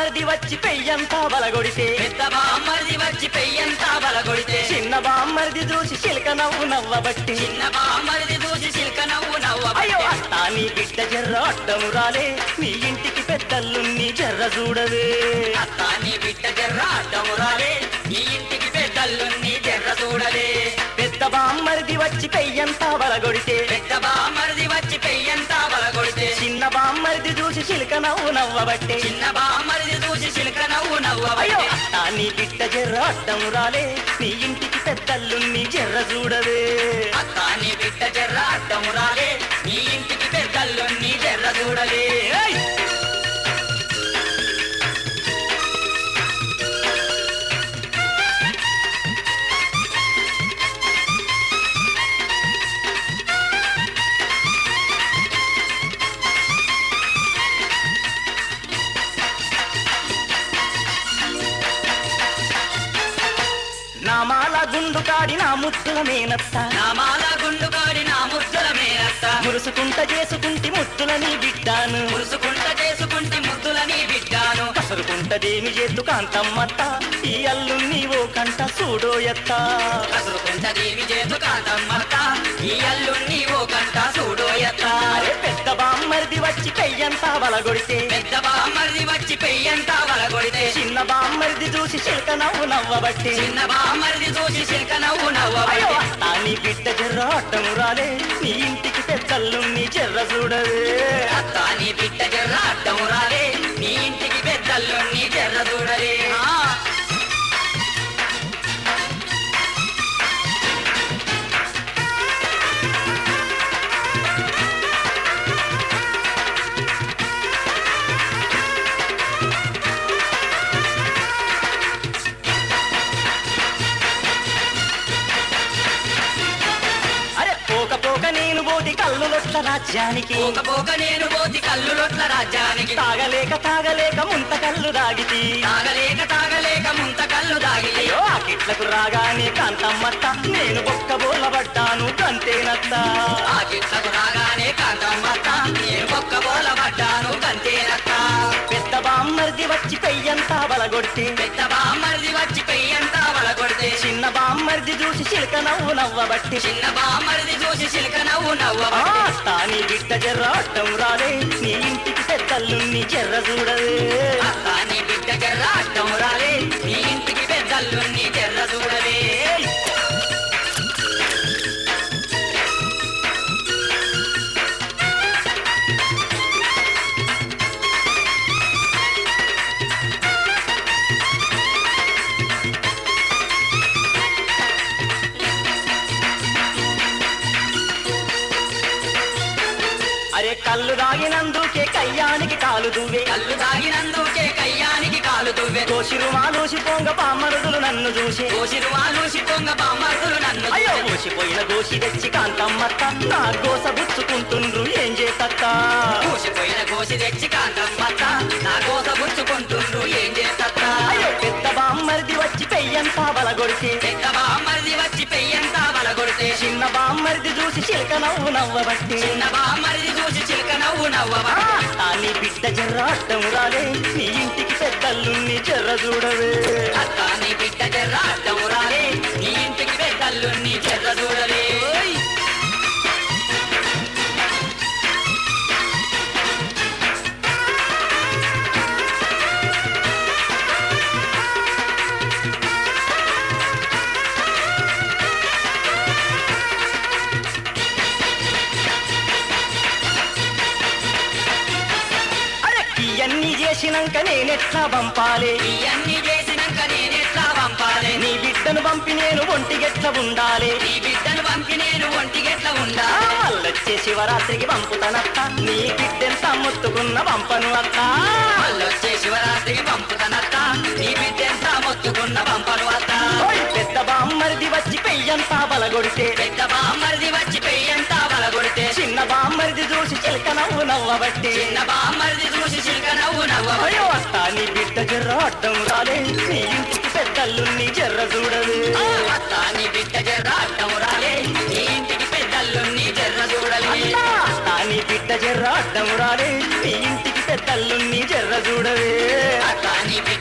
బామ్మరిది వచ్చి పెయ్యంతా బలగొడితే పెద్ద బామ్మరిది వచ్చి పెయ్యంతా బలగొడితే చిన్న బామ్మరిది చూసి చిలక నవ్వు నవ్వబట్టి చిన్న బామ్మరిది చూసి చిల్క నవ్వు అయ్యో నవ్వ అత్తా నీ బిడ్డ జర్ర అడ్డము రాలే నీ ఇంటికి పెద్దల్లు నీ జర్ర చూడవే అత్త నీ బిడ్డ జర్ర అడ్డము రాలే నీ ఇంటికి పెద్దల్లు నీ జర్ర చూడలే పెద్ద బామ్మరిది వచ్చి పెయ్యంతా బలగొడితే పెద్ద బామ్మరిది వచ్చి పెయ్యంతా బలగొడితే చిన్న బామ్మరిది చూసి చిలక నవ్వు నవ్వబట్టే చిన్న బామ్మరిది చూసి చిలక నవ్వు నవ్వ అయ్యో అత్తా నీ బిడ్డ జర్ర అడ్డము రాలే నీ ఇంటికి పెద్దల్లు నీ జర్ర చూడవే అత్త నీ బిడ్డ జర్ర అడ్డము రాలే నీ ఇంటికి పెద్దల్లు నీ జర్ర చూడలే ఏయ్! నామాల గుండు కాడి నా ముద్దుల మేనత్త నా మాల గుండు కాడి నా ముద్దుల మేనత్త మురుసుకుంట చేసుకుంటి ముద్దుల నీ బిడ్డాను మురుసుకుంట చేసుకుంటే ముద్దుల నీ బిడ్డాను కసురుకుంటదేమి చేతు కాంతమ్మత్త ఈ అల్లు నీవో కంట చూడోయత్త కసురుకుంట దేవి చేతు కాంతమ్మత్త ఈ అల్లుణ్ణి ఓ కంట చూడోయత్త అరే పెద్ద బామ్మరిది వచ్చి పెయ్యంతా బలగొడితే పెద్ద బామ్మరిది వచ్చి పెయ్యంతా వలగొడితే చిన్న బామ్మరిది చూసి చిలక నవ్వు నవ్వబట్టి చిన్న బామ్మరిది చూసి చిలక నవ్వు అయ్యో నవ్వ అత్తా నీ బిడ్డ జర్ర అడ్డము రాలే నీ ఇంటికి పెద్దల్లు నీ జర్ర చూడవే అత్త నీ బిడ్డ జర్ర అడ్డము రాలే నీ ఇంటికి పెద్దల్లుణ్ణి జర్ర చూడలే ఆ, అరే పోక పోక నేను పోతి కళ్ళు లొట్ల రాజ్యానికి పోక పోక నేను పోతి కళ్ళు లొట్ల రాజ్యానికి తాగలేక తాగలేక ముంత కళ్ళు దాగితి తాగలేక తాగలేక ముంత కళ్ళు దాగి అయ్యో ఆ కిట్లకు రాగానే కాంతమ్మత్త నేను బొక్క బోలబడ్డాను కంతేనత్త ఆ గిట్లకు రాగానే కాంతమ్మత్త నేను ఒక్క బోల పడ్డాను కంతేనత్త పెద్ద బామ్మర్ది వచ్చి పెయ్యంతా బలగొడితే పెద్ద బామ్మరిది వచ్చి పెయ్యంతా వలగొడితే చిన్న బామ్మర్ది చూసి చిలక నవ్వు నవ్వబట్టి చిన్న బామ్మరిది చూసి చిలక నవ్వు నవ్వ ఆ, తాని బిడ్డ జర్ర అడ్డం రాలే నీ ఇంటికి పెద్దల్లు నీ జర్ర చూడవే అత్త నీ బిడ్డ జర్ర అడ్డం రాలే నీ ఇంటికి పెద్దల్లు నీ జర్ర చూడలే అరే కళ్ళు దాగినందుకే కయ్యానికి కాలు దువ్వే కళ్ళు తాగినందుకే కయ్యానికి కాలు దువ్వె దోషిరు మాలోసి పొంగ పామరుదులు నన్ను చూసే కోసిరు వాలూసి పొంగ బామ్మరుదులు నన్ను అయ్యో చూసె. మోసిపోయిన దోషి తెచ్చి కాంతమ్మత్త నా గోస బుచ్చుకుంటుండ్రు ఏం చేతత్త కోసిపోయిన కోసి తెచ్చి కాంతమ్మత్త నా కోస గుచ్చుకుంటుండ్రు ఏం చేస్తత్త అయ్యో పెద్ద బామ్మరిది వచ్చి పెయ్యంతా బలగొడితే పెద్ద బామ్మరిది వచ్చి పెయ్యంతా వలగొడితే చిన్న బామ్మరిది చూసి చిలక నవ్వు నవ్వబట్టి చిన్న బామ్మరిది చూసి చిలక నవ్వు నవ్వవ ఆ నీ బిడ్డ జర్ర అడ్డం రాలే నీ ఇంటికి పెద్దల్లు నీ జర్ర చూడవే అత్త నీ బిడ్డ జర్ర అడ్డము రాలే నీ ఇంటికి పెద్దల్లు నీ జర్ర చూడలే ఓయ్! అరే ఇవన్నీ చేసినాక నేనెట్లా పంపాలే ఇవన్నీ చేసినాక నేనెట్లా పంపాలి నీ బిడ్డను పంపి నేను ఒంటిగెట్ల ఉండాలి నీ బిడ్డను పంపి నేను ఒంటిగెట్ల ఉండా ఆ, మళ్ళొచ్చే శివరాత్రికి పంపుతానత్త నీ బిడ్డెంత మొత్తుకున్న పంపను అత్త మళ్ళొచ్చే శివరాత్రికి పంపుతానత్త నీ బిడ్డెంత మొత్తుకున్న పంపను అత్త ఓయ్ పెద్ద బామ్మరిది వచ్చి పెయ్యంతా బలగొడితే పెద్ద బామ్మరిది వచ్చి పెయ్యంతా వలగొడితే చిన్న బామ్మరిది చూసి చిలక నవ్వు నవ్వబట్టి చిన్న బామ్మరిది చూసి చిలక నవ్వు నవ్వ అయ్యో అత్త నీ బిడ్డ జర్ర అడ్డం రాలే నీ ఇంటికి పెద్దల్లు నీ జర్ర చూడవే అత్త నీ బిడ్డ జర్ర అడ్డము రాలే నీ ఇంటికి పెద్దల్లు నీ జర్ర చూడలే అత్త నీ బిడ్డ జర్ర అడ్డం రాలే నీ ఇంటికి పెద్దల్లు నీ జర్ర చూడవే అక్క నీ బిడ్డ